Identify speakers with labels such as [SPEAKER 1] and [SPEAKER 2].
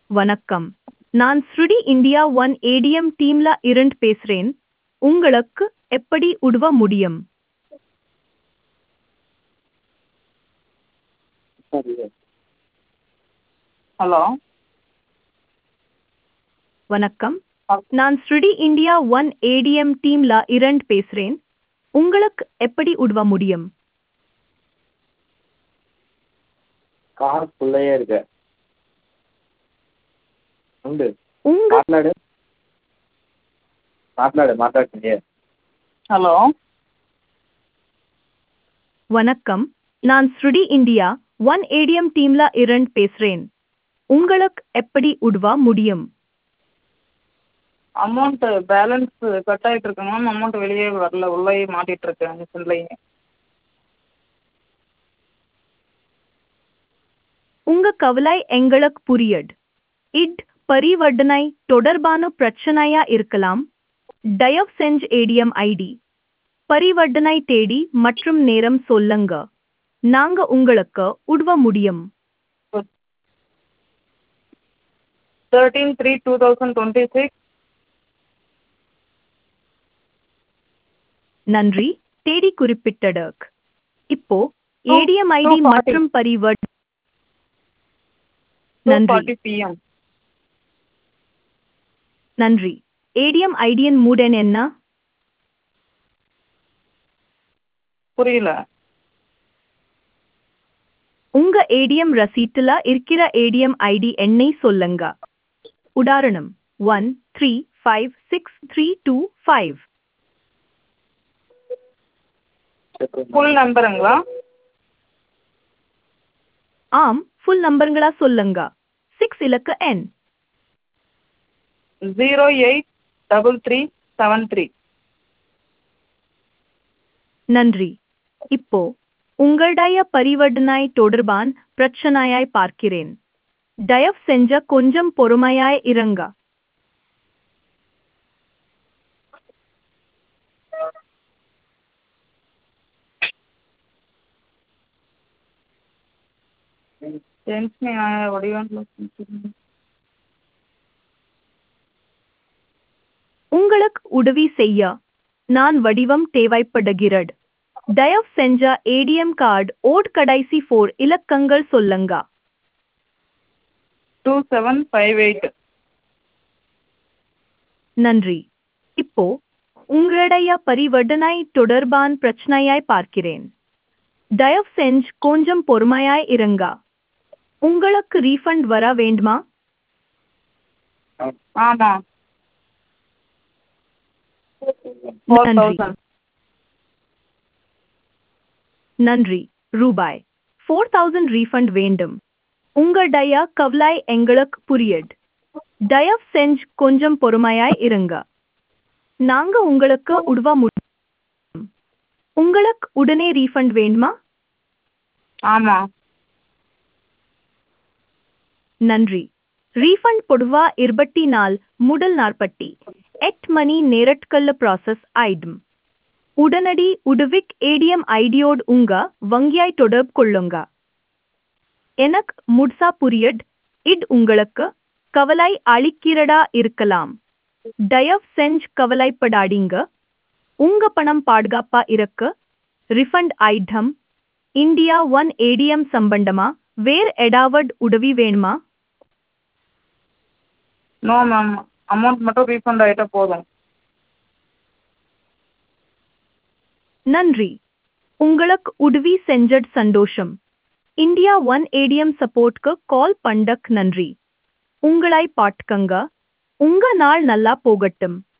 [SPEAKER 1] வணக்கம் நான் ஸ்ருடி இந்தியா ஒன் ஏடிஎம் டீம்ல இருந்து பேசுறேன் உங்களுக்கு எப்படி உதவ முடியும்
[SPEAKER 2] ஹலோ
[SPEAKER 1] வணக்கம் நான் ஸ்ருடி இந்தியா ஒன் ஏடிஎம் டீம்ல இருந்து பேசுறேன் உங்களுக்கு எப்படி உதவ முடியும்
[SPEAKER 2] கார் ஃபுல்லையே இருக்கு உண்டு
[SPEAKER 1] உங்க
[SPEAKER 2] మాట్లాడు మాట్లాడు మాట్లాడుతుంది హలో
[SPEAKER 1] வணக்கம் நான் ஸ்ருடி இந்தியா ஒன் ஏடிஎம் டீம்ல இருந்து பேசுறேன் உங்களுக்கு எப்படி உதவ முடியும்
[SPEAKER 2] அமௌண்ட் பேலன்ஸ் கட் ஆகிட்டு இருக்கு மேம் அமௌண்ட் வெளியே வரல உள்ளேயே மாட்டிட்டு இருக்கு மிஷின்லேயே
[SPEAKER 1] உங்க கவலை எங்களுக்கு புரியட் இட் பரிவர்த்தனை தொடர்பான பிரச்சனையா இருக்கலாம் தயவு செஞ்சு ஏடிஎம் ஐடி பரிவர்த்தனை தேடி மற்றும் நேரம் சொல்லுங்க நாங்க உங்களுக்கு உதவ முடியும்
[SPEAKER 2] thirteen three two thousand twenty six
[SPEAKER 1] நன்றி தேடி குறிப்பிட்டடக் இப்போ
[SPEAKER 2] Two-
[SPEAKER 1] ஏடிஎம் ஐடி
[SPEAKER 2] 240.
[SPEAKER 1] மற்றும் பரிவர்த்
[SPEAKER 2] டூ
[SPEAKER 1] நன்றி
[SPEAKER 2] ஃபார்ட்டி பிஎம்
[SPEAKER 1] நன்றி ஏடிஎம் ஐடியின் மூடன் என்ன
[SPEAKER 2] புரியல
[SPEAKER 1] உங்க ஏடிஎம் ரசீட்டுல இருக்கிற ஏடிஎம் ஐடி எண்ணை சொல்லுங்க உதாரணம் one three five six three two five
[SPEAKER 2] full நம்பருங்களா
[SPEAKER 1] ஆம் ஃபுல் நம்பருங்களா சொல்லுங்க சிக்ஸ் இலக்கு எண்
[SPEAKER 2] zero eight double three seven three
[SPEAKER 1] நன்றி இப்போ உங்களுடைய பரிவர்த்தனை தொடர்பான் பிரச்சனையாய் பார்க்கிறேன் தயவு செஞ்ச கொஞ்சம் பொறுமையாய் இருங்க
[SPEAKER 2] டென்ஷன் வடிவான
[SPEAKER 1] உங்களுக்கு உதவி செய்ய நான் வடிவம் தேவைப்படுகிறது தயவு செஞ்ச ஏடிஎம் கார்டு ஓட் கடைசி ஃபோர் இலக்கங்கள் சொல்லுங்க
[SPEAKER 2] டூ செவன் ஃபைவ் எயிட்
[SPEAKER 1] நன்றி இப்போ உங்களுடைய பரிவர்த்தனை தொடர்பான் பிரச்சனையாய் பார்க்கிறேன் தயவு செஞ்சு கொஞ்சம் பொறுமையாய் இருங்க உங்களுக்கு ரீஃபண்ட் வர வேண்டுமா
[SPEAKER 2] ஆமாம் ஃபோர்
[SPEAKER 1] நன்றி
[SPEAKER 2] தௌசண்ட்
[SPEAKER 1] நன்றி ரூபாய் ஃபோர் தௌசண்ட் ரீஃபண்ட் வேண்டும் உங்களுடைய கவலை எங்களுக்கு புரியட் தயவு செஞ்சு கொஞ்சம் பொறுமையாய் இருங்க நாங்க உங்களுக்கு உதவ முடியும் உங்களுக்கு உடனே ரீஃபண்ட் வேண்டுமா
[SPEAKER 2] ஆமாம்
[SPEAKER 1] நன்றி ரீஃபண்ட் பொதுவா இருபத்தி நாள் முதல் நாற்பத்தி எட்டு மணி நேரட்கல்ல ப்ராசஸ் ஆயிடும் உடனடி உதவிக் ஏடிஎம் ஐடியோடு உங்க வங்கியாய் தொடர்பு கொள்ளுங்க எனக்கு முட்சா புரியட் இட் உங்களுக்கு கவலை அளிக்கிறதா இருக்கலாம் தயவு செஞ்சு கவலைப்படாதீங்க உங்க பணம் பாதுகாப்பா இருக்க refund item India one ATM சம்பந்தமா வேறு எடாவட் உதவி வேணுமா
[SPEAKER 2] நோ மேம் அமௌண்ட் மட்டும் ரீஃபண்ட் ஆகிட்டா போதும்
[SPEAKER 1] நன்றி உங்களுக்கு உதவி செஞ்சட் சந்தோஷம் இந்தியா ஒன் ஏடிஎம் சப்போர்ட்க்கு கால் பண்டக் நன்றி உங்களை பாட்கங்க உங்க நாள் நல்லா போகட்டும்